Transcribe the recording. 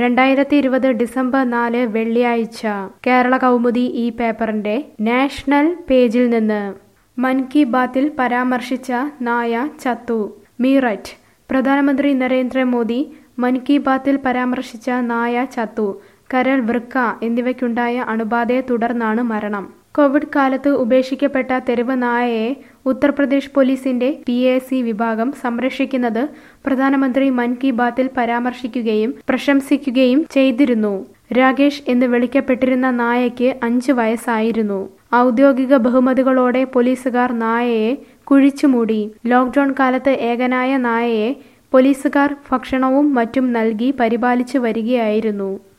രണ്ടായിരത്തി ഇരുപത് ഡിസംബർ നാല് വെള്ളിയാഴ്ച കേരള കൗമുദി ഈ പേപ്പറിന്റെ നാഷണൽ പേജിൽ നിന്ന് മൻ കി ബാത്തിൽ പരാമർശിച്ച നായ ചത്തു മീററ്റ് പ്രധാനമന്ത്രി നരേന്ദ്രമോദി മൻ കി ബാത്തിൽ പരാമർശിച്ച നായ ചത്തു കരൾ വൃക്ക എന്നിവയ്ക്കുണ്ടായ അണുബാധയെ തുടർന്നാണ് മരണം കോവിഡ് കാലത്ത് ഉപേക്ഷിക്കപ്പെട്ട തെരുവ് നായയെ ഉത്തർപ്രദേശ് പോലീസിന്റെ പി എ സി വിഭാഗം സംരക്ഷിക്കുന്നത് പ്രധാനമന്ത്രി മൻ കി ബാത്തിൽ പരാമർശിക്കുകയും പ്രശംസിക്കുകയും ചെയ്തിരുന്നു രാകേഷ് എന്ന് വിളിക്കപ്പെട്ടിരുന്ന നായയ്ക്ക് അഞ്ചു വയസ്സായിരുന്നു ഔദ്യോഗിക ബഹുമതികളോടെ പോലീസുകാർ നായയെ കുഴിച്ചുമൂടി ലോക്ക്ഡൌൺ കാലത്ത് ഏകനായ നായയെ പോലീസുകാർ ഭക്ഷണവും മറ്റും നൽകി പരിപാലിച്ചു വരികയായിരുന്നു